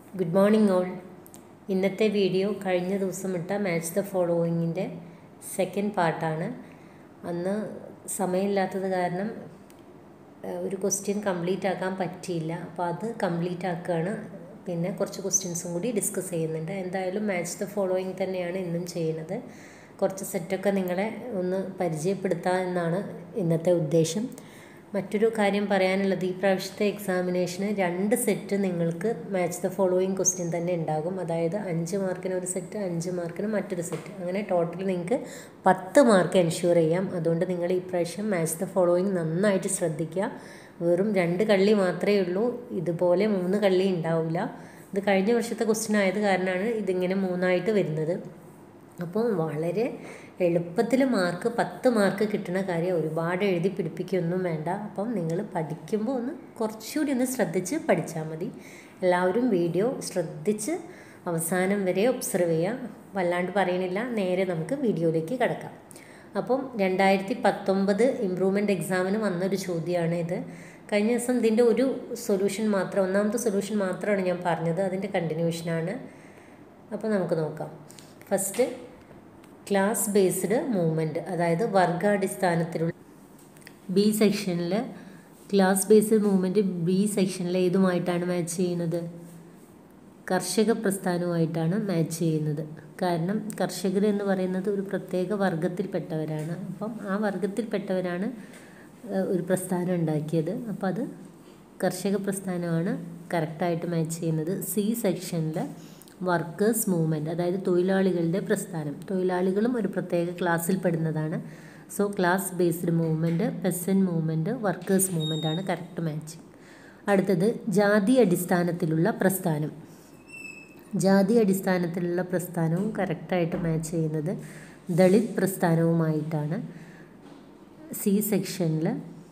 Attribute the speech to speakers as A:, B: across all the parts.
A: good morning all ഇന്നത്തെ video കഴിഞ്ഞ ദിവസം ഇട്ട മാച്ച് ദ ഫോളോയിങ്ങിൻ്റെ സെക്കൻഡ് പാർട്ടാണ് അന്ന് സമയമില്ലാത്തത് കാരണം ഏഹ്, ഒരു ക്വസ്റ്റ്യൻ കംപ്ലീറ്റ് ആക്കാൻ പറ്റിയില്ല അപ്പോൾ അത് കംപ്ലീറ്റ് ആക്കുകയാണ് പിന്നെ കുറച്ച് ക്വസ്റ്റ്യൻസും കൂടി ഡിസ്കസ് ചെയ്യുന്നുണ്ട് എന്തായാലും മാച്ച് ദ ഫോളോയിങ് തന്നെയാണ് ഇന്നും ചെയ്യുന്നത് കുറച്ച് സെറ്റൊക്കെ നിങ്ങളെ ഒന്ന് പരിചയപ്പെടുത്തുക എന്നാണ് ഇന്നത്തെ ഉദ്ദേശം മറ്റൊരു കാര്യം പറയാനുള്ളത് ഈ പ്രാവശ്യത്തെ എക്സാമിനേഷന് രണ്ട് സെറ്റ് നിങ്ങൾക്ക് മാച്ച് ദ ഫോളോയിങ് ക്വസ്റ്റ്യൻ തന്നെ ഉണ്ടാകും അതായത് അഞ്ച് മാർക്കിന് ഒരു സെറ്റ് അഞ്ച് മാർക്കിന് മറ്റൊരു സെറ്റ് അങ്ങനെ ടോട്ടൽ നിങ്ങൾക്ക് പത്ത് മാർക്ക് എൻഷുർ ചെയ്യാം അതുകൊണ്ട് നിങ്ങൾ ഈ പ്രാവശ്യം മാച്ച് ദ ഫോളോയിങ് നന്നായിട്ട് ശ്രദ്ധിക്കുക വെറും രണ്ട് കള്ളി മാത്രമേ ഉള്ളൂ ഇതുപോലെ മൂന്ന് കള്ളി ഉണ്ടാവില്ല ഇത് കഴിഞ്ഞ വർഷത്തെ ക്വസ്റ്റ്യൻ ആയത് കാരണമാണ് ഇതിങ്ങനെ മൂന്നായിട്ട് വരുന്നത് അപ്പോൾ വളരെ എളുപ്പത്തിൽ മാർക്ക് പത്ത് മാർക്ക് കിട്ടുന്ന കാര്യം ഒരുപാട് എഴുതി പിടിപ്പിക്കുകയൊന്നും വേണ്ട അപ്പം നിങ്ങൾ പഠിക്കുമ്പോൾ ഒന്ന് കുറച്ചുകൂടി ഒന്ന് ശ്രദ്ധിച്ച് പഠിച്ചാൽ മതി എല്ലാവരും വീഡിയോ ശ്രദ്ധിച്ച് അവസാനം വരെ ഒബ്സർവ് ചെയ്യുക വല്ലാണ്ട് പറയണില്ല നേരെ നമുക്ക് വീഡിയോയിലേക്ക് കിടക്കാം അപ്പം രണ്ടായിരത്തി പത്തൊമ്പത് ഇമ്പ്രൂവ്മെൻറ്റ് എക്സാമിന് വന്നൊരു ചോദ്യമാണ് ഇത് കഴിഞ്ഞ ദിവസം ഇതിൻ്റെ ഒരു സൊല്യൂഷൻ മാത്രം ഒന്നാമത്തെ സൊല്യൂഷൻ മാത്രമാണ് ഞാൻ പറഞ്ഞത് അതിൻ്റെ കണ്ടിന്യൂഷനാണ് അപ്പോൾ നമുക്ക് നോക്കാം ഫസ്റ്റ് ക്ലാസ് ബേസ്ഡ് മൂവ്മെൻറ്റ് അതായത് വർഗാടിസ്ഥാനത്തിലുള്ള ബി സെക്ഷനിൽ ക്ലാസ് ബേസ്ഡ് മൂവ്മെൻറ്റ് ബി സെക്ഷനിൽ ഏതുമായിട്ടാണ് മാച്ച് ചെയ്യുന്നത് കർഷക പ്രസ്ഥാനവുമായിട്ടാണ് മാച്ച് ചെയ്യുന്നത് കാരണം കർഷകർ എന്ന് പറയുന്നത് ഒരു പ്രത്യേക വർഗത്തിൽപ്പെട്ടവരാണ് അപ്പം ആ വർഗത്തിൽപ്പെട്ടവരാണ് ഏഹ്, ഒരു പ്രസ്ഥാനം ഉണ്ടാക്കിയത് അപ്പം അത് കർഷക പ്രസ്ഥാനമാണ് കറക്റ്റായിട്ട് മാച്ച് ചെയ്യുന്നത് സി സെക്ഷനിൽ വർക്കേഴ്സ് മൂവ്മെൻറ്റ് അതായത് തൊഴിലാളികളുടെ പ്രസ്ഥാനം തൊഴിലാളികളും ഒരു പ്രത്യേക ക്ലാസ്സിൽ പെടുന്നതാണ് so class based movement peasant movement workers movement ആണ് കറക്റ്റ് മാച്ചിങ് അടുത്തത് ജാതി അടിസ്ഥാനത്തിലുള്ള പ്രസ്ഥാനം ജാതി അടിസ്ഥാനത്തിലുള്ള പ്രസ്ഥാനവും കറക്റ്റായിട്ട് മാച്ച് ചെയ്യുന്നത് ദളിത് പ്രസ്ഥാനവുമായിട്ടാണ് സി സെക്ഷനിൽ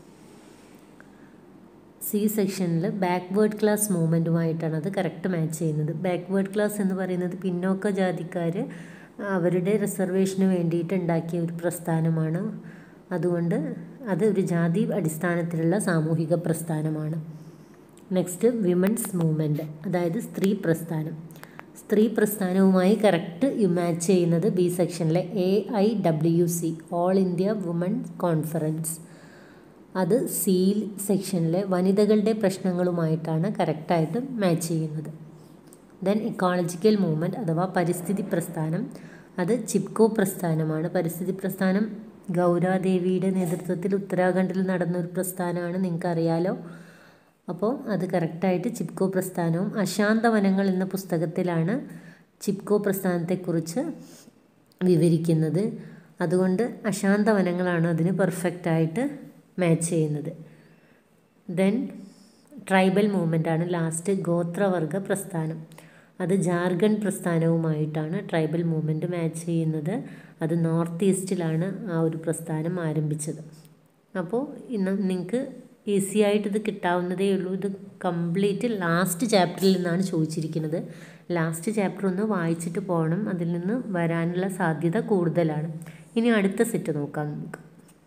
A: സി സെക്ഷനിൽ ബാക്ക്വേർഡ് ക്ലാസ് മൂവ്മെൻറ്റുമായിട്ടാണ് അത് കറക്റ്റ് മാച്ച് ചെയ്യുന്നത് ബാക്ക്വേർഡ് ക്ലാസ് എന്ന് പറയുന്നത് പിന്നോക്ക ജാതിക്കാർ അവരുടെ റിസർവേഷന് വേണ്ടിയിട്ട് ഉണ്ടാക്കിയ ഒരു പ്രസ്ഥാനമാണ് അതുകൊണ്ട് അത് ഒരു ജാതി അടിസ്ഥാനത്തിലുള്ള സാമൂഹിക പ്രസ്ഥാനമാണ് നെക്സ്റ്റ് വിമൻസ് മൂവ്മെൻറ്റ് അതായത് സ്ത്രീ പ്രസ്ഥാനം സ്ത്രീ പ്രസ്ഥാനവുമായി കറക്റ്റ് മാച്ച് ചെയ്യുന്നത് ബി സെക്ഷനിലെ A I W C all India woman conference അത് സി സെക്ഷനിലെ വനിതകളുടെ പ്രശ്നങ്ങളുമായിട്ടാണ് കറക്റ്റായിട്ട് മാച്ച് ചെയ്യുന്നത് ദെൻ ഇക്കോളജിക്കൽ മൂവ്മെൻറ്റ് അഥവാ പരിസ്ഥിതി പ്രസ്ഥാനം അത് ചിപ്കോ പ്രസ്ഥാനമാണ് പരിസ്ഥിതി പ്രസ്ഥാനം ഗൗരാദേവിയുടെ നേതൃത്വത്തിൽ ഉത്തരാഖണ്ഡിൽ നടന്നൊരു പ്രസ്ഥാനമാണ് നിങ്ങൾക്കറിയാലോ അപ്പോൾ അത് കറക്റ്റായിട്ട് ചിപ്കോ പ്രസ്ഥാനവും അശാന്ത വനങ്ങൾ എന്ന പുസ്തകത്തിലാണ് ചിപ്കോ പ്രസ്ഥാനത്തെക്കുറിച്ച് വിവരിക്കുന്നത് അതുകൊണ്ട് അശാന്ത വനങ്ങളാണ് അതിന് പെർഫെക്റ്റായിട്ട് മാച്ച് ചെയ്യുന്നത് ദെൻ ട്രൈബൽ മൂവ്മെൻ്റ് ആണ് ലാസ്റ്റ് ഗോത്രവർഗ പ്രസ്ഥാനം അത് ജാർഖണ്ഡ് പ്രസ്ഥാനവുമായിട്ടാണ് ട്രൈബൽ മൂവ്മെൻറ്റ് മാച്ച് ചെയ്യുന്നത് അത് നോർത്ത് ഈസ്റ്റിലാണ് ആ ഒരു പ്രസ്ഥാനം ആരംഭിച്ചത് അപ്പോൾ ഇന്ന് നിങ്ങൾക്ക് ഈസി ആയിട്ട് ഇത് കിട്ടാവുന്നതേ ഉള്ളൂ ഇത് കംപ്ലീറ്റ് ലാസ്റ്റ് ചാപ്റ്ററിൽ നിന്നാണ് ചോദിച്ചിരിക്കുന്നത് ലാസ്റ്റ് ചാപ്റ്റർ ഒന്ന് വായിച്ചിട്ട് പോകണം അതിൽ നിന്ന് വരാനുള്ള സാധ്യത കൂടുതലാണ് ഇനി അടുത്ത സെറ്റ് നോക്കാം നമുക്ക്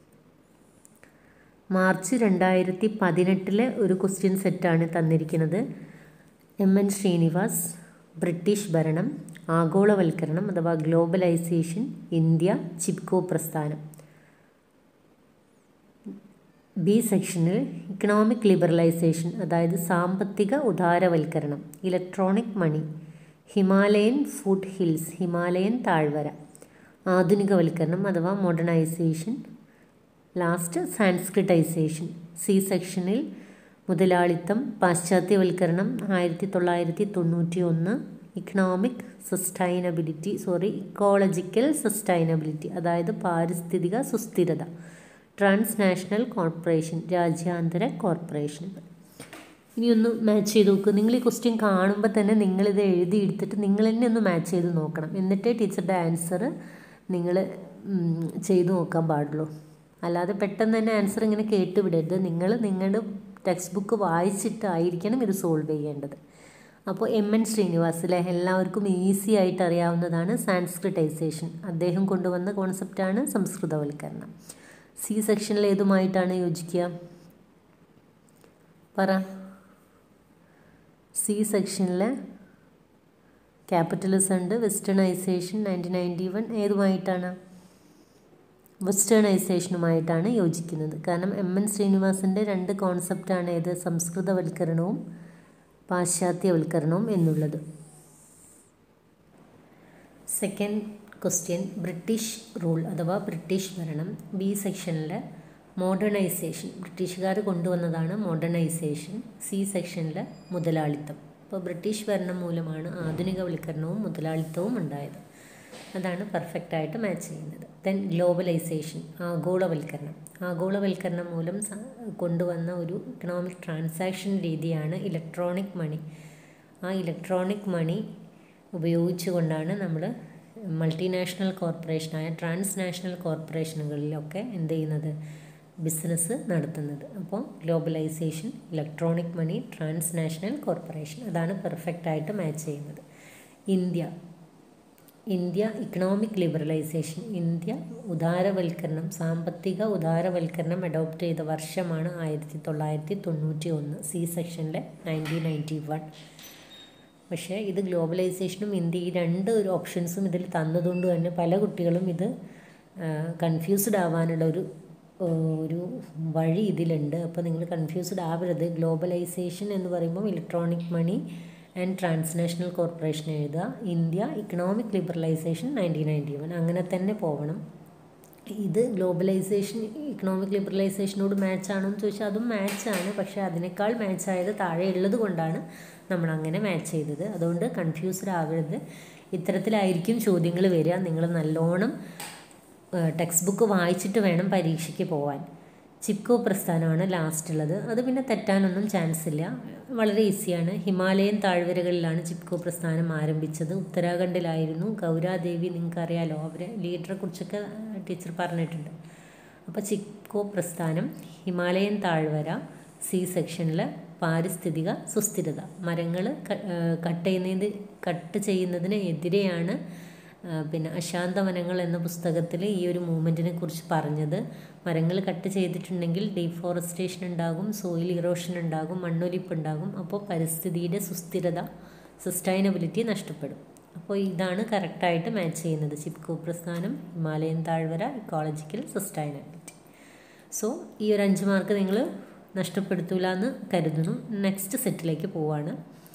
A: മാർച്ച് രണ്ടായിരത്തി പതിനെട്ടിലെ ഒരു ക്വസ്റ്റ്യൻ സെറ്റാണ് തന്നിരിക്കുന്നത് എം എൻ ശ്രീനിവാസ് ബ്രിട്ടീഷ് ഭരണം ആഗോളവൽക്കരണം അഥവാ ഗ്ലോബലൈസേഷൻ ഇന്ത്യ ചിപ്കോ പ്രസ്ഥാനം ബി സെക്ഷനിൽ ഇക്കണോമിക് ലിബറലൈസേഷൻ അതായത് സാമ്പത്തിക ഉദാരവൽക്കരണം electronic money Himalayan foot hills Himalayan താഴ്വര ആധുനികവൽക്കരണം അഥവാ മോഡേണൈസേഷൻ ലാസ്റ്റ് സാൻസ്ക്രിറ്റൈസേഷൻ സി സെക്ഷനിൽ മുതലാളിത്തം പാശ്ചാത്യവൽക്കരണം ആയിരത്തി തൊള്ളായിരത്തി തൊണ്ണൂറ്റി ഒന്ന് economic sustainability sorry ecological sustainability അതായത് പാരിസ്ഥിതിക സുസ്ഥിരത ട്രാൻസ്നാഷണൽ കോർപ്പറേഷൻ രാജ്യാന്തര കോർപ്പറേഷനുകൾ ഇനി ഒന്ന് മാച്ച് ചെയ്ത് നോക്കുക നിങ്ങൾ ഈ ക്വസ്റ്റ്യൻ കാണുമ്പോൾ തന്നെ നിങ്ങളിത് എഴുതി എടുത്തിട്ട് നിങ്ങൾ തന്നെ ഒന്ന് മാച്ച് ചെയ്ത് നോക്കണം എന്നിട്ടേ ടീച്ചറുടെ ആൻസർ നിങ്ങൾ ചെയ്ത് നോക്കാൻ പാടുള്ളൂ അല്ലാതെ പെട്ടെന്ന് തന്നെ ആൻസർ ഇങ്ങനെ കേട്ട് വിടരുത് നിങ്ങൾ നിങ്ങളുടെ ടെക്സ്റ്റ് ബുക്ക് വായിച്ചിട്ടായിരിക്കണം ഇത് സോൾവ് ചെയ്യേണ്ടത് അപ്പോൾ എം എൻ ശ്രീനിവാസിലെ എല്ലാവർക്കും ഈസി ആയിട്ട് അറിയാവുന്നതാണ് സാൻസ്ക്രിറ്റൈസേഷൻ അദ്ദേഹം കൊണ്ടുവന്ന കോൺസെപ്റ്റാണ് സംസ്കൃതവൽക്കരണം സി സെക്ഷനിൽ ഏതുമായിട്ടാണ് യോജിക്കുക പറ സി സെക്ഷനിൽ ക്യാപിറ്റലിസം ഉണ്ട് വെസ്റ്റേണൈസേഷൻ നയൻറ്റീൻ നയൻറ്റി വൺ ഏതുമായിട്ടാണ് വെസ്റ്റേണൈസേഷനുമായിട്ടാണ് യോജിക്കുന്നത് കാരണം എം എൻ ശ്രീനിവാസൻ്റെ രണ്ട് കോൺസെപ്റ്റാണ് ഏത് സംസ്കൃതവൽക്കരണവും പാശ്ചാത്യവൽക്കരണവും എന്നുള്ളത് സെക്കൻഡ് ക്വസ്റ്റ്യൻ ബ്രിട്ടീഷ് റൂൾ അഥവാ ബ്രിട്ടീഷ് ഭരണം ബി സെക്ഷനിൽ മോഡേണൈസേഷൻ ബ്രിട്ടീഷുകാർ കൊണ്ടുവന്നതാണ് മോഡേണൈസേഷൻ സി സെക്ഷനിൽ മുതലാളിത്തം അപ്പോൾ ബ്രിട്ടീഷ് ഭരണം മൂലമാണ് ആധുനികവൽക്കരണവും മുതലാളിത്തവും ഉണ്ടായത് അതാണ് പെർഫെക്റ്റായിട്ട് മാച്ച് ചെയ്യുന്നത് ദെൻ ഗ്ലോബലൈസേഷൻ ആഗോളവൽക്കരണം ആഗോളവൽക്കരണം മൂലം കൊണ്ടുവന്ന ഒരു ഇക്കണോമിക് ട്രാൻസാക്ഷൻ രീതിയാണ് ഇലക്ട്രോണിക് മണി ആ ഇലക്ട്രോണിക് മണി ഉപയോഗിച്ചുകൊണ്ടാണ് നമ്മൾ മൾട്ടിനാഷണൽ കോർപ്പറേഷനായ ട്രാൻസ് നാഷണൽ കോർപ്പറേഷനുകളിലൊക്കെ എന്ത് ചെയ്യുന്നത് ബിസിനസ് നടത്തുന്നത് അപ്പോൾ globalisation electronic money trans national corporation അതാണ് പെർഫെക്റ്റായിട്ട് മാച്ച് ചെയ്യുന്നത് India India economic liberalisation India ഉദാരവൽക്കരണം സാമ്പത്തിക ഉദാരവൽക്കരണം അഡോപ്റ്റ് ചെയ്ത വർഷമാണ് ആയിരത്തി തൊള്ളായിരത്തി തൊണ്ണൂറ്റി ഒന്ന് സി സെക്ഷനിലെ നയൻറ്റീൻ നയൻറ്റി വൺ പക്ഷേ ഇത് ഗ്ലോബലൈസേഷനും ഇന്ത്യ ഈ രണ്ട് ഒരു ഓപ്ഷൻസും ഇതിൽ തന്നതുകൊണ്ട് തന്നെ പല കുട്ടികളും ഇത് കൺഫ്യൂസ്ഡ് ആവാനുള്ള ഒരു ഒരു വഴി ഇതിലുണ്ട് അപ്പോൾ നിങ്ങൾ കൺഫ്യൂസ്ഡ് ആവരുത് ഗ്ലോബലൈസേഷൻ എന്ന് പറയുമ്പോൾ electronic money and transnational corporation എഴുതുക India economic liberalisation nineteen ninety one അങ്ങനെ തന്നെ പോകണം ഇത് ഗ്ലോബലൈസേഷൻ ഇക്കണോമിക് ലിബറലൈസേഷനോട് മാച്ച് ആണോ എന്ന് ചോദിച്ചാൽ അതും മാച്ചാണ് പക്ഷേ അതിനേക്കാൾ മാച്ചായത് താഴെ ഉള്ളത് കൊണ്ടാണ് നമ്മൾ അങ്ങനെ മാച്ച് ചെയ്തത് അതുകൊണ്ട് കൺഫ്യൂസ്ഡ് ആവരുത് ഇത്തരത്തിലായിരിക്കും ചോദ്യങ്ങൾ വരിക നിങ്ങൾ നല്ലോണം ടെക്സ്റ്റ് ബുക്ക് വായിച്ചിട്ട് വേണം പരീക്ഷയ്ക്ക് പോവാൻ ചിപ്കോ പ്രസ്ഥാനമാണ് ലാസ്റ്റ് ഉള്ളത് അത് പിന്നെ തെറ്റാനൊന്നും ചാൻസ് ഇല്ല വളരെ ഈസിയാണ് ഹിമാലയൻ താഴ്വരകളിലാണ് ചിപ്കോ പ്രസ്ഥാനം ആരംഭിച്ചത് ഉത്തരാഖണ്ഡിലായിരുന്നു ഗൗരാദേവി നിങ്ങൾക്കറിയാലോ അവരെ ലീഡറെ കുറിച്ചൊക്കെ ടീച്ചർ പറഞ്ഞിട്ടുണ്ട് അപ്പോൾ ചിപ്കോ പ്രസ്ഥാനം ഹിമാലയൻ താഴ്വര സി സെക്ഷനിൽ പാരിസ്ഥിതിക സുസ്ഥിരത മരങ്ങൾ കട്ട് ചെയ്യുന്നത് കട്ട് ചെയ്യുന്നതിന് എതിരെയാണ് പിന്നെ അശാന്ത വനങ്ങൾ എന്ന പുസ്തകത്തിൽ ഈ ഒരു മൂവ്മെൻറ്റിനെ കുറിച്ച് പറഞ്ഞത് മരങ്ങൾ കട്ട് ചെയ്തിട്ടുണ്ടെങ്കിൽ ഡീഫോറസ്റ്റേഷൻ ഉണ്ടാകും സോയിൽ ഇറോഷൻ ഉണ്ടാകും മണ്ണൊലിപ്പ് ഉണ്ടാകും അപ്പോൾ പരിസ്ഥിതിയുടെ സുസ്ഥിരത സസ്റ്റൈനബിലിറ്റി നഷ്ടപ്പെടും അപ്പോൾ ഇതാണ് കറക്റ്റായിട്ട് മാച്ച് ചെയ്യുന്നത് ചിപ്കോ പ്രസ്ഥാനം ഹിമാലയൻ താഴ്വര ഇക്കോളജിക്കൽ സസ്റ്റൈനബിലിറ്റി സോ ഈ ഒരു അഞ്ച് മാർക്ക് നിങ്ങൾ നഷ്ടപ്പെടുത്തൂല എന്ന് കരുതുന്നു നെക്സ്റ്റ് സെറ്റിലേക്ക് പോവാണ്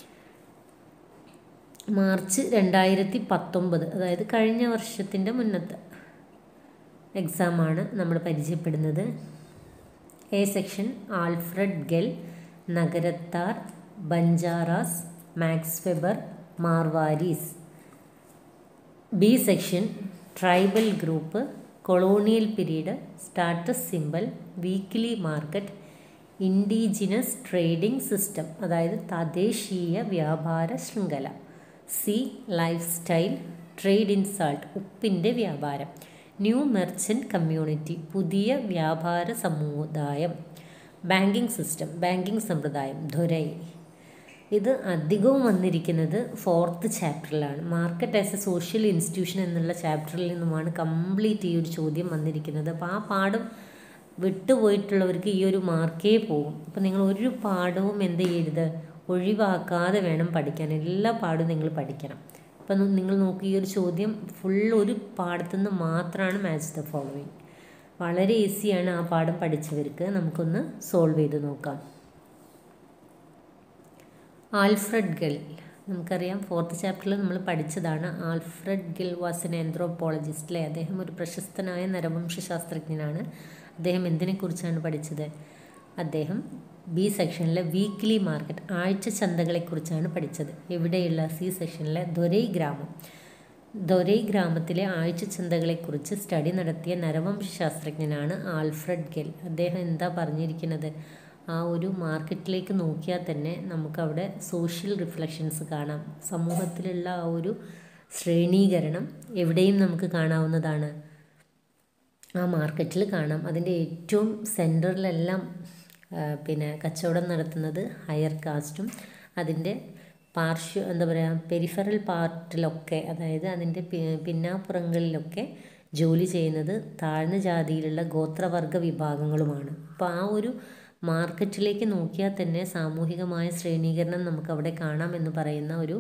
A: മാർച്ച് രണ്ടായിരത്തി പത്തൊമ്പത് അതായത് കഴിഞ്ഞ വർഷത്തിൻ്റെ മുന്നത്തെ എക്സാമാണ് നമ്മൾ പരിചയപ്പെടുന്നത് A section Alfred Gell Nagarattar Banjaras Max Weber Marwaris B section tribal group colonial period status symbol weekly market indigenous trading system അതായത് തദ്ദേശീയ വ്യാപാര ശൃംഖല C life style trade in salt ഉപ്പിൻ്റെ വ്യാപാരം ന്യൂ മെർച്ചൻറ്റ് കമ്മ്യൂണിറ്റി പുതിയ വ്യാപാര സമുദായം ബാങ്കിങ് സിസ്റ്റം ബാങ്കിങ് സമ്പ്രദായം ധുരൈ ഇത് അധികവും വന്നിരിക്കുന്നത് ഫോർത്ത് ചാപ്റ്ററിലാണ് market as a social institution എന്നുള്ള ചാപ്റ്ററിൽ നിന്നുമാണ് കംപ്ലീറ്റ് ഈ ഒരു ചോദ്യം വന്നിരിക്കുന്നത് അപ്പോൾ ആ പാഠം വിട്ടുപോയിട്ടുള്ളവർക്ക് ഈ ഒരു മാർക്കേ പോകും അപ്പോൾ നിങ്ങൾ ഒരു പാഠവും എന്ത് ചെയ്യരുത് ഒഴിവാക്കാതെ വേണം പഠിക്കാൻ എല്ലാ പാഠവും നിങ്ങൾ പഠിക്കണം അപ്പം നിങ്ങൾ നോക്കി ഈ ഒരു ചോദ്യം ഫുൾ ഒരു പാഠത്തുനിന്ന് മാത്രമാണ് മാച്ച് ദ ഫോളോയിങ് വളരെ ഈസിയാണ് ആ പാഠം പഠിച്ചവർക്ക് നമുക്കൊന്ന് സോൾവ് ചെയ്ത് നോക്കാം ആൽഫ്രഡ് ഗെൽ നമുക്കറിയാം ഫോർത്ത് ചാപ്റ്ററിൽ നമ്മൾ പഠിച്ചതാണ് Alfred Gell was an anthropologist അല്ലേ അദ്ദേഹം ഒരു പ്രശസ്തനായ നരവംശ ശാസ്ത്രജ്ഞനാണ് അദ്ദേഹം എന്തിനെക്കുറിച്ചാണ് പഠിച്ചത് അദ്ദേഹം ബി സെക്ഷനിലെ വീക്ക്ലി മാർക്കറ്റ് ആഴ്ച ചന്തകളെക്കുറിച്ചാണ് പഠിച്ചത് എവിടെയുള്ള സി സെക്ഷനിലെ ദൊരൈ ഗ്രാമം ദൊരൈ ഗ്രാമത്തിലെ ആഴ്ച ചന്തകളെക്കുറിച്ച് സ്റ്റഡി നടത്തിയ നരവംശ ശാസ്ത്രജ്ഞനാണ് ആൽഫ്രഡ് ഗെൽ അദ്ദേഹം എന്താ പറഞ്ഞിരിക്കുന്നത് ആ ഒരു മാർക്കറ്റിലേക്ക് നോക്കിയാൽ തന്നെ നമുക്കവിടെ സോഷ്യൽ റിഫ്ലക്ഷൻസ് കാണാം സമൂഹത്തിലുള്ള ആ ഒരു ശ്രേണീകരണം എവിടെയും നമുക്ക് കാണാവുന്നതാണ് ആ മാർക്കറ്റിൽ കാണാം അതിൻ്റെ ഏറ്റവും സെൻറ്ററിലെല്ലാം പിന്നെ കച്ചവടം നടത്തുന്നത് ഹയർ കാസ്റ്റും അതിൻ്റെ പാർശ്വ എന്താ പറയുക പെരിഫറൽ പാർട്ടിലൊക്കെ അതായത് അതിൻ്റെ പിന്നാപ്പുറങ്ങളിലൊക്കെ ജോലി ചെയ്യുന്നത് താഴ്ന്ന ജാതിയിലുള്ള ഗോത്രവർഗ വിഭാഗങ്ങളുമാണ് അപ്പോൾ ആ ഒരു മാർക്കറ്റിലേക്ക് നോക്കിയാൽ തന്നെ സാമൂഹികമായ ശ്രേണീകരണം നമുക്കവിടെ കാണാം എന്ന് പറയുന്ന ഒരു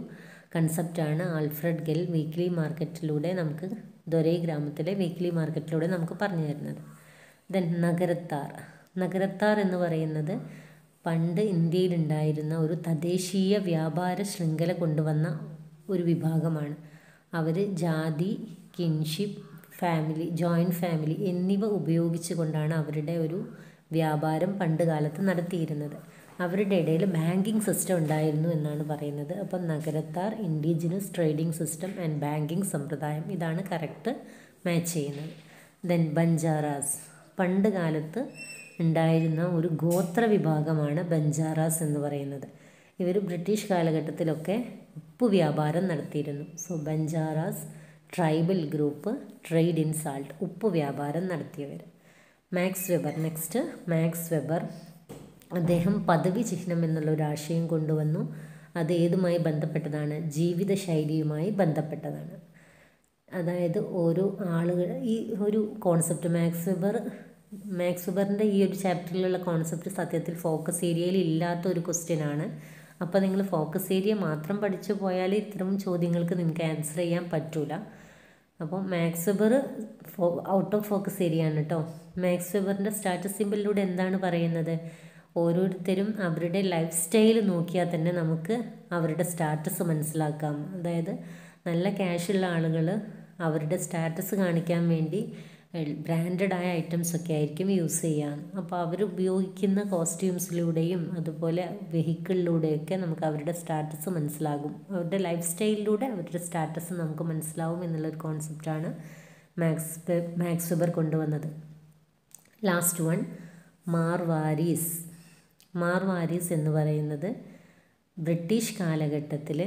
A: കൺസെപ്റ്റാണ് ആൽഫ്രഡ് ഗെൽ വീക്ക്ലി മാർക്കറ്റിലൂടെ നമുക്ക് ദൊരൈ ഗ്രാമത്തിലെ വീക്ക്ലി മാർക്കറ്റിലൂടെ നമുക്ക് പറഞ്ഞു തരുന്നത് ദെൻ നഗരത്താർ നഗരത്താർ എന്ന് പറയുന്നത് പണ്ട് ഇന്ത്യയിലുണ്ടായിരുന്ന ഒരു തദ്ദേശീയ വ്യാപാര ശൃംഖല കൊണ്ടുവന്ന ഒരു വിഭാഗമാണ് അവർ ജാതി കിൻഷിപ്പ് ഫാമിലി ജോയിൻറ്റ് ഫാമിലി എന്നിവ ഉപയോഗിച്ച് കൊണ്ടാണ് അവരുടെ ഒരു വ്യാപാരം പണ്ട് കാലത്ത് നടത്തിയിരുന്നത് അവരുടെ ഇടയിൽ ബാങ്കിങ് സിസ്റ്റം ഉണ്ടായിരുന്നു എന്നാണ് പറയുന്നത് അപ്പം Nagarattar indigenous trading system and banking സമ്പ്രദായം ഇതാണ് കറക്റ്റ് മാച്ച് ചെയ്യുന്നത് ദെൻ ബഞ്ചാറാസ് പണ്ട് കാലത്ത് ഉണ്ടായിരുന്ന ഒരു ഗോത്ര വിഭാഗമാണ് ബഞ്ചാറാസ് എന്ന് പറയുന്നത് ഇവർ ബ്രിട്ടീഷ് കാലഘട്ടത്തിലൊക്കെ ഉപ്പ് വ്യാപാരം നടത്തിയിരുന്നു so Banjaras tribal group trade in salt ഉപ്പ് വ്യാപാരം നടത്തിയവർ Max Weber next Max Weber അദ്ദേഹം പദവി ചിഹ്നം എന്നുള്ള ഒരു ആശയം കൊണ്ടുവന്നു അത് ഏതുമായി ബന്ധപ്പെട്ടതാണ് ജീവിതശൈലിയുമായി ബന്ധപ്പെട്ടതാണ് അതായത് ഓരോ ആളുകൾ ഈ ഒരു കോൺസെപ്റ്റ് മാക്സ് വെബർ മാക്സ് വെബറിൻ്റെ ഈ ഒരു ചാപ്റ്ററിലുള്ള കോൺസെപ്റ്റ് സത്യത്തിൽ ഫോക്കസ് ഏരിയയിൽ ഇല്ലാത്ത ഒരു ക്വസ്റ്റ്യൻ ആണ് അപ്പോൾ നിങ്ങൾ ഫോക്കസ് ഏരിയ മാത്രം പഠിച്ചു പോയാൽ ഇത്തരം ചോദ്യങ്ങൾക്ക് നിങ്ങൾക്ക് ആൻസർ ചെയ്യാൻ പറ്റൂല അപ്പോൾ Max Weber for out of focus area ആണ് കേട്ടോ മാക്സ് വെബറിൻ്റെ സ്റ്റാറ്റസ് സിമ്പിളിലൂടെ എന്താണ് പറയുന്നത് ഓരോരുത്തരും അവരുടെ ലൈഫ് സ്റ്റൈൽ നോക്കിയാൽ തന്നെ നമുക്ക് അവരുടെ സ്റ്റാറ്റസ് മനസ്സിലാക്കാം അതായത് നല്ല ക്യാഷുള്ള ആളുകൾ അവരുടെ സ്റ്റാറ്റസ് കാണിക്കാൻ വേണ്ടി ബ്രാൻഡഡായ ഐറ്റംസ് ഒക്കെ ആയിരിക്കും യൂസ് ചെയ്യുക അപ്പോൾ അവർ ഉപയോഗിക്കുന്ന കോസ്റ്റ്യൂംസിലൂടെയും അതുപോലെ വെഹിക്കിളിലൂടെയൊക്കെ നമുക്ക് അവരുടെ സ്റ്റാറ്റസ് മനസ്സിലാകും അവരുടെ ലൈഫ് സ്റ്റൈലിലൂടെ അവരുടെ സ്റ്റാറ്റസ് നമുക്ക് മനസ്സിലാവും എന്നുള്ളൊരു കോൺസെപ്റ്റാണ് മാക്സ് മാക്സ് വെബർ കൊണ്ടുവന്നത് ലാസ്റ്റ് വൺ മാർവാരീസ് മാർവാരീസ് എന്ന് പറയുന്നത് ബ്രിട്ടീഷ് കാലഘട്ടത്തിൽ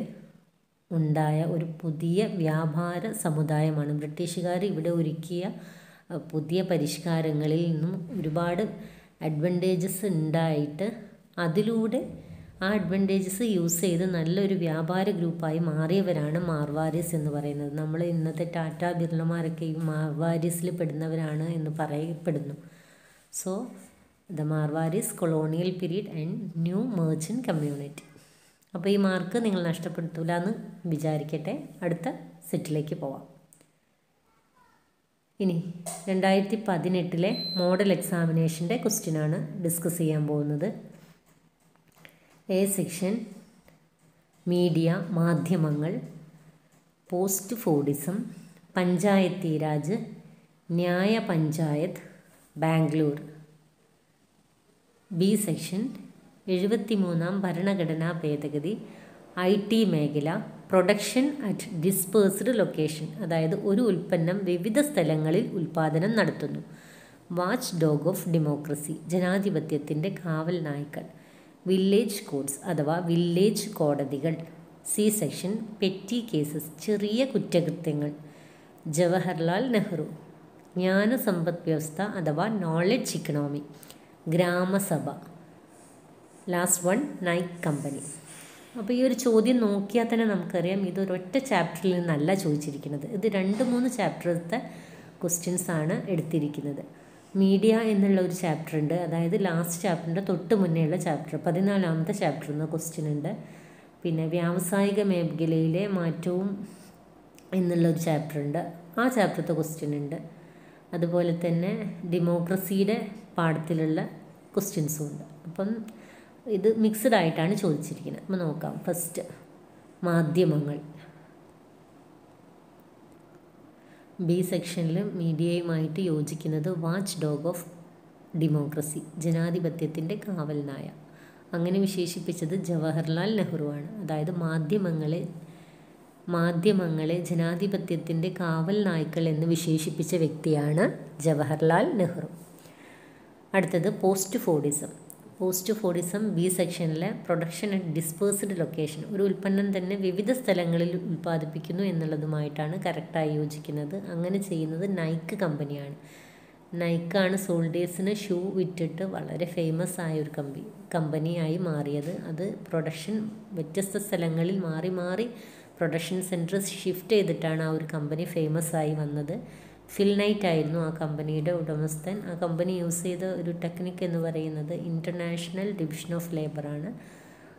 A: ഉണ്ടായ ഒരു പുതിയ വ്യാപാര സമുദായമാണ് ബ്രിട്ടീഷുകാർ ഇവിടെ ഒരുക്കിയ പുതിയ പരിഷ്കാരങ്ങളിൽ നിന്നും ഒരുപാട് അഡ്വൻറ്റേജസ് ഉണ്ടായിട്ട് അതിലൂടെ ആ അഡ്വൻറ്റേജസ് യൂസ് ചെയ്ത് നല്ലൊരു വ്യാപാര ഗ്രൂപ്പായി മാറിയവരാണ് മാർവാരീസ് എന്ന് പറയുന്നത് നമ്മൾ ഇന്നത്തെ ടാറ്റ ബിർളമാരൊക്കെ ഈ മാർവാരീസിൽ പെടുന്നവരാണ് എന്ന് പറയപ്പെടുന്നു so the Marwaris colonial period and new merchant community അപ്പോൾ ഈ മാർക്ക് നിങ്ങൾ നഷ്ടപ്പെടുത്തൂല എന്ന് വിചാരിക്കട്ടെ അടുത്ത സെറ്റിലേക്ക് പോവാം ഇനി രണ്ടായിരത്തി പതിനെട്ടിലെ മോഡൽ എക്സാമിനേഷൻ്റെ ക്വസ്റ്റ്യനാണ് ഡിസ്കസ് ചെയ്യാൻ പോകുന്നത് എ സെക്ഷൻ മീഡിയ മാധ്യമങ്ങൾ post Fordism Panchayati Raj Nyaya Panchayat Bangalore B section എഴുപത്തിമൂന്നാം ഭരണഘടനാ ഭേദഗതി ഐ ടി മേഖല പ്രൊഡക്ഷൻ അറ്റ് ഡിസ്പേഴ്സ്ഡ് ലൊക്കേഷൻ അതായത് ഒരു ഉൽപ്പന്നം വിവിധ സ്ഥലങ്ങളിൽ ഉൽപ്പാദനം നടത്തുന്നു വാച്ച് ഡോഗ് ഓഫ് ഡെമോക്രസി ജനാധിപത്യത്തിൻ്റെ കാവൽ നായ്ക്കൾ വില്ലേജ് കോഡ്സ് അഥവാ വില്ലേജ് കോടതികൾ സി സെക്ഷൻ പെറ്റി കേസസ് ചെറിയ കുറ്റകൃത്യങ്ങൾ ജവഹർലാൽ നെഹ്റു ജ്ഞാന സമ്പദ് വ്യവസ്ഥ അഥവാ knowledge economy Gram Sabha last one Nike company അപ്പോൾ ഈ ഒരു ചോദ്യം നോക്കിയാൽ തന്നെ നമുക്കറിയാം ഇതൊരൊറ്റ ചാപ്റ്ററിൽ നിന്നല്ല ചോദിച്ചിരിക്കുന്നത് ഇത് രണ്ട് മൂന്ന് ചാപ്റ്ററത്തെ ക്വസ്റ്റ്യൻസ് ആണ് എടുത്തിരിക്കുന്നത് മീഡിയ എന്നുള്ള ഒരു ചാപ്റ്റർ ഉണ്ട് അതായത് ലാസ്റ്റ് ചാപ്റ്ററിൻ്റെ തൊട്ട് മുന്നേയുള്ള ചാപ്റ്റർ പതിനാലാമത്തെ ചാപ്റ്ററിൽ നിന്ന് ക്വസ്റ്റ്യൻ ഉണ്ട് പിന്നെ വ്യാവസായിക മേഖലയിലെ മാറ്റവും എന്നുള്ളൊരു ചാപ്റ്റർ ഉണ്ട് ആ ചാപ്റ്ററത്തെ ക്വസ്റ്റ്യൻ ഉണ്ട് അതുപോലെ തന്നെ ഡെമോക്രസിയുടെ പാഠത്തിലുള്ള ക്വസ്റ്റ്യൻസും ഉണ്ട് അപ്പം ഇത് മിക്സഡ് ആയിട്ടാണ് ചോദിച്ചിരിക്കുന്നത് അപ്പോൾ നോക്കാം ഫസ്റ്റ് മാധ്യമങ്ങൾ ബി സെക്ഷനിൽ മീഡിയയുമായിട്ട് യോജിക്കുന്നത് വാച്ച് ഡോഗ് ഓഫ് ഡെമോക്രസി ജനാധിപത്യത്തിൻ്റെ കാവൽ നായ അങ്ങനെ വിശേഷിപ്പിച്ചത് ജവഹർലാൽ നെഹ്റുവാണ് അതായത് മാധ്യമങ്ങളെ മാധ്യമങ്ങളെ ജനാധിപത്യത്തിൻ്റെ കാവൽ നായ്ക്കൾ എന്ന് വിശേഷിപ്പിച്ച വ്യക്തിയാണ് ജവഹർലാൽ നെഹ്റു അടുത്തത് post Fordism post Fordism B സെക്ഷനിലെ പ്രൊഡക്ഷൻ ആൻഡ് ഡിസ്പേഴ്സ്ഡ് ലൊക്കേഷൻ ഒരു ഉൽപ്പന്നം തന്നെ വിവിധ സ്ഥലങ്ങളിൽ ഉൽപ്പാദിപ്പിക്കുന്നു എന്നുള്ളതുമായിട്ടാണ് കറക്റ്റായി യോജിക്കുന്നത് അങ്ങനെ ചെയ്യുന്നത് നൈക്ക് കമ്പനിയാണ് നൈക്കാണ് സോൾഡേഴ്സിന് ഷൂ വിറ്റിട്ട് വളരെ ഫേമസ് ആയ ഒരു കമ്പനി കമ്പനിയായി മാറിയത് അത് പ്രൊഡക്ഷൻ വ്യത്യസ്ത സ്ഥലങ്ങളിൽ മാറി മാറി പ്രൊഡക്ഷൻ സെൻറ്റർ ഷിഫ്റ്റ് ചെയ്തിട്ടാണ് ആ ഒരു കമ്പനി ഫേമസ് ആയി വന്നത് ഫിൽ നൈറ്റ് ആയിരുന്നു ആ കമ്പനിയുടെ ഉടമസ്ഥൻ ആ കമ്പനി യൂസ് ചെയ്ത ഒരു ടെക്നിക്ക് എന്ന് പറയുന്നത് ഇൻ്റർനാഷണൽ ഡിവിഷൻ ഓഫ് ലേബറാണ്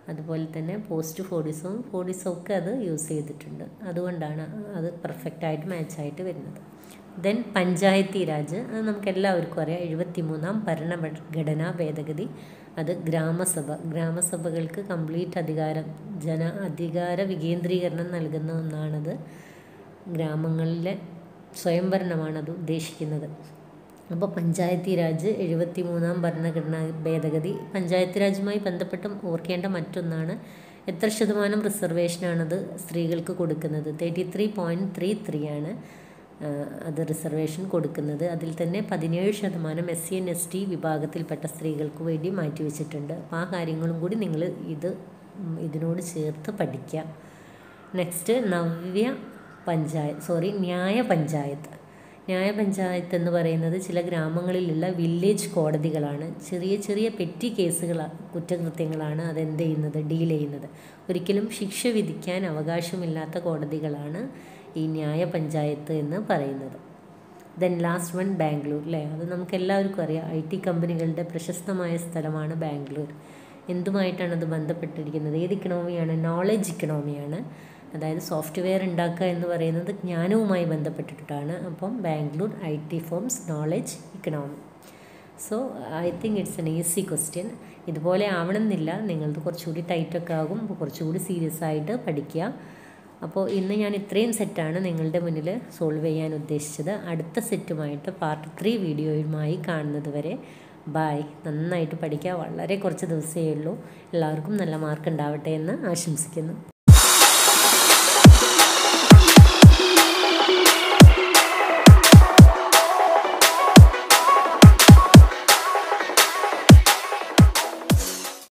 A: അതുപോലെ തന്നെ പോസ്റ്റ് ഫോർഡിസവും ഫോർഡിസവും ഒക്കെ അത് യൂസ് ചെയ്തിട്ടുണ്ട് അതുകൊണ്ടാണ് അത് പെർഫെക്റ്റായിട്ട് മാച്ചായിട്ട് വരുന്നത് ദെൻ പഞ്ചായത്തി രാജ് അത് നമുക്ക് എല്ലാവർക്കും അറിയാം എഴുപത്തി മൂന്നാം ഭരണഘടനാ ഭേദഗതി അത് ഗ്രാമസഭ ഗ്രാമസഭകൾക്ക് കംപ്ലീറ്റ് അധികാരം ജന അധികാര വികേന്ദ്രീകരണം നൽകുന്ന ഒന്നാണത് ഗ്രാമങ്ങളിലെ സ്വയംഭരണമാണ് അത് ഉദ്ദേശിക്കുന്നത് അപ്പോൾ പഞ്ചായത്തി രാജ് എഴുപത്തി മൂന്നാം ഭരണഘടനാ ഭേദഗതി പഞ്ചായത്ത് രാജുമായി ബന്ധപ്പെട്ട് ഓർക്കേണ്ട മറ്റൊന്നാണ് എത്ര ശതമാനം റിസർവേഷനാണത് സ്ത്രീകൾക്ക് കൊടുക്കുന്നത് thirty three point three three ആണ് അത് റിസർവേഷൻ കൊടുക്കുന്നത് അതിൽ തന്നെ പതിനേഴ് ശതമാനം S C and S T വിഭാഗത്തിൽപ്പെട്ട സ്ത്രീകൾക്ക് വേണ്ടി മാറ്റിവെച്ചിട്ടുണ്ട് അപ്പോൾ ആ കാര്യങ്ങളും കൂടി നിങ്ങൾ ഇത് ഇതിനോട് ചേർത്ത് പഠിക്കുക നെക്സ്റ്റ് നവ്യ പഞ്ചായത്ത് സോറി ന്യായ പഞ്ചായത്ത് ന്യായ പഞ്ചായത്ത് എന്ന് പറയുന്നത് ചില ഗ്രാമങ്ങളിലുള്ള വില്ലേജ് കോടതികളാണ് ചെറിയ ചെറിയ പെറ്റി കേസുകൾ കുറ്റകൃത്യങ്ങളാണ് അതെന്ത് ചെയ്യുന്നത് ഡീൽ ചെയ്യുന്നത് ഒരിക്കലും ശിക്ഷ വിധിക്കാൻ അവകാശമില്ലാത്ത കോടതികളാണ് ഈ ന്യായ പഞ്ചായത്ത് എന്ന് പറയുന്നത് ദെൻ ലാസ്റ്റ് വൺ ബാംഗ്ലൂർ അല്ലേ അത് നമുക്ക് എല്ലാവർക്കും അറിയാം ഐ ടി കമ്പനികളുടെ പ്രശസ്തമായ സ്ഥലമാണ് ബാംഗ്ലൂർ എന്തുമായിട്ടാണ് അത് ബന്ധപ്പെട്ടിരിക്കുന്നത് ഏത് ഇക്കണോമിയാണ് നോളജ് ഇക്കണോമിയാണ് അതായത് സോഫ്റ്റ്വെയർ ഉണ്ടാക്കുക എന്ന് പറയുന്നത് ജ്ഞാനവുമായി ബന്ധപ്പെട്ടിട്ടാണ് അപ്പം Bangalore I T firms knowledge economy so I think it's an easy question ഇതുപോലെ ആവണമെന്നില്ല നിങ്ങളത് കുറച്ചുകൂടി ടൈറ്റൊക്കെ ആകും അപ്പോൾ കുറച്ചുകൂടി സീരിയസ് ആയിട്ട് പഠിക്കുക അപ്പോൾ ഇന്ന് ഞാൻ ഇത്രയും സെറ്റാണ് നിങ്ങളുടെ മുന്നിൽ സോൾവ് ചെയ്യാൻ ഉദ്ദേശിച്ചത് അടുത്ത സെറ്റുമായിട്ട് പാർട്ട് ത്രീ വീഡിയോയുമായി കാണുന്നത് വരെ ബായ് നന്നായിട്ട് പഠിക്കുക വളരെ കുറച്ച് ദിവസമേ ഉള്ളൂ എല്ലാവർക്കും നല്ല മാർക്ക് ഉണ്ടാവട്ടെ എന്ന് ആശംസിക്കുന്നു